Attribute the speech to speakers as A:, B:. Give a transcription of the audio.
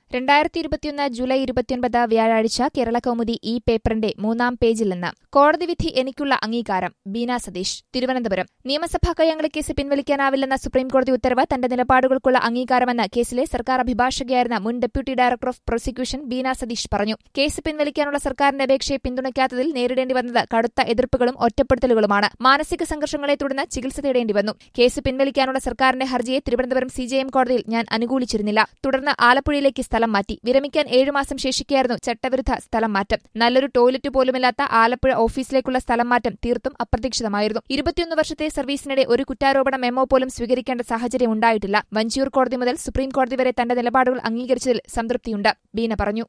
A: രണ്ടായിരത്തി ഇരുപത്തിയൊന്ന് ജൂലൈ ഇരുപത്തിയൊൻപത് വ്യാഴാഴ്ച കേരള കൗമുദി ഈ പേപ്പറിന്റെ മൂന്നാം പേജിൽ നിന്ന് കോടതി വിധി എനിക്കുള്ള അംഗീകാരം ബീന സതീഷ് തിരുവനന്തപുരം നിയമസഭാ കയ്യാങ്കളി കേസ് പിൻവലിക്കാനാവില്ലെന്ന സുപ്രീംകോടതി ഉത്തരവ് തന്റെ നിലപാടുകൾക്കുള്ള അംഗീകാരമെന്ന് കേസിലെ സർക്കാർ അഭിഭാഷകയായിരുന്ന മുൻ deputy director of prosecution Beena Satheesh പറഞ്ഞു കേസ് പിൻവലിക്കാനുള്ള സർക്കാരിന്റെ അപേക്ഷയെ പിന്തുണയ്ക്കാത്തതിൽ നേരിടേണ്ടി വന്നത് കടുത്ത എതിർപ്പുകളും ഒറ്റപ്പെടുത്തലുകളുമാണ് മാനസിക സംഘർഷങ്ങളെ തുടർന്ന് ചികിത്സ തേടേണ്ടി വന്നു കേസ് പിൻവലിക്കാനുള്ള സർക്കാരിന്റെ ഹർജിയെ തിരുവനന്തപുരം സിജെഎം കോടതിയിൽ ഞാൻ അനുകൂലിച്ചിരുന്നില്ല തുടർന്ന് ആലപ്പുഴയിലേക്ക് സ്ഥലം മാറ്റി വിരമിക്കാൻ ഏഴുമാസം ശേഷിക്കുകയായിരുന്നു ചട്ടവിരുദ്ധ സ്ഥലം മാറ്റം നല്ലൊരു ടോയ്ലറ്റ് പോലുമില്ലാത്ത ആലപ്പുഴ ഓഫീസിലേക്കുള്ള സ്ഥലം മാറ്റം തീർത്തും അപ്രതീക്ഷിതമായിരുന്നു ഇരുപത്തിയൊന്ന് വർഷത്തെ സർവീസിനിടെ ഒരു കുറ്റാരോപണ മെമ്മോ പോലും സ്വീകരിക്കേണ്ട സാഹചര്യം ഉണ്ടായിട്ടില്ല വഞ്ചിയൂർ കോടതി മുതൽ സുപ്രീം കോടതി വരെ തന്റെ നിലപാടുകൾ അംഗീകരിച്ചതിൽ സംതൃപ്തിയുണ്ട് ബീന പറഞ്ഞു